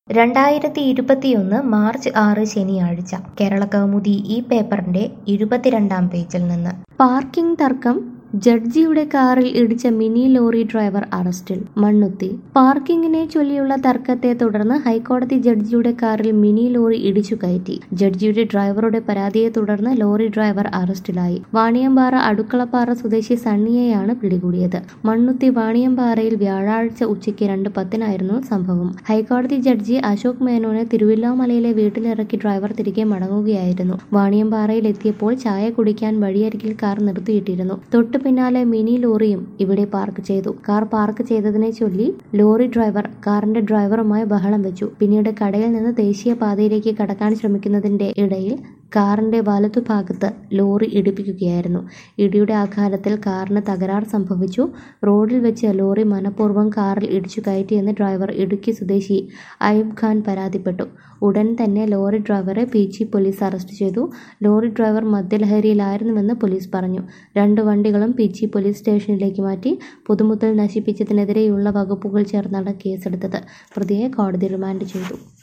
രണ്ടായിരത്തി ഇരുപത്തിയൊന്ന് മാർച്ച് ആറ് ശനിയാഴ്ച കേരളകൗമുദി ഈ പേപ്പറിന്റെ ഇരുപത്തിരണ്ടാം പേജിൽ നിന്ന് പാർക്കിംഗ് തർക്കം ജഡ്ജിയുടെ കാറിൽ ഇടിച്ച മിനി ലോറി ഡ്രൈവർ അറസ്റ്റിൽ മണ്ണുത്തി പാർക്കിങ്ങിനെ ചൊല്ലിയുള്ള തർക്കത്തെ തുടർന്ന് ഹൈക്കോടതി ജഡ്ജിയുടെ കാറിൽ മിനി ലോറി ഇടിച്ചു കയറ്റി ജഡ്ജിയുടെ ഡ്രൈവറുടെ പരാതിയെ തുടർന്ന് ലോറി ഡ്രൈവർ അറസ്റ്റിലായി വാണിയമ്പാറ അടുക്കളപ്പാറ സ്വദേശി സണ്ണിയെയാണ് പിടികൂടിയത് മണ്ണുത്തി വാണിയമ്പാറയിൽ വ്യാഴാഴ്ച ഉച്ചയ്ക്ക് രണ്ട് പത്തിനായിരുന്നു സംഭവം ഹൈക്കോടതി ജഡ്ജി അശോക് മേനോനെ തിരുവില്ലാമലയിലെ വീട്ടിലിറക്കി ഡ്രൈവർ തിരികെ മടങ്ങുകയായിരുന്നു വാണിയമ്പാറയിൽ എത്തിയപ്പോൾ ചായ കുടിക്കാൻ വഴിയരികിൽ കാർ നിർത്തിയിട്ടിരുന്നു തൊട്ടു പിന്നാലെ മിനി ലോറിയും ഇവിടെ പാർക്ക് ചെയ്തു കാർ പാർക്ക് ചെയ്തതിനെ ചൊല്ലി ലോറി ഡ്രൈവർ കാറിന്റെ ഡ്രൈവറുമായി ബഹളം വെച്ചു പിന്നീട് കടയിൽ നിന്ന് ദേശീയ പാതയിലേക്ക് കടക്കാൻ ശ്രമിക്കുന്നതിന്റെ ഇടയിൽ കാറിന്റെ വലതുഭാഗത്ത് ലോറി ഇടിപ്പിക്കുകയായിരുന്നു ഇടിയുടെ ആഘാതത്തിൽ കാറിന് തകരാർ സംഭവിച്ചു റോഡിൽ വെച്ച് ലോറി മനഃപൂർവ്വം കാറിൽ ഇടിച്ചു കയറ്റിയെന്ന് ഡ്രൈവർ ഇടുക്കി സ്വദേശി അയൂബ് ഖാൻ പരാതിപ്പെട്ടു ഉടൻ തന്നെ ലോറി ഡ്രൈവറെ പീച്ചി പോലീസ് അറസ്റ്റ് ചെയ്തു ലോറി ഡ്രൈവർ മദ്യലഹരിയിലായിരുന്നുവെന്ന് പോലീസ് പറഞ്ഞു രണ്ട് വണ്ടികളും പീച്ചി പോലീസ് സ്റ്റേഷനിലേക്ക് മാറ്റി പൊതുമുതൽ നശിപ്പിച്ചതിനെതിരെയുള്ള വകുപ്പുകൾ ചേർന്നാണ് കേസെടുത്തത് പ്രതിയെ കോടതി റിമാൻഡ് ചെയ്തു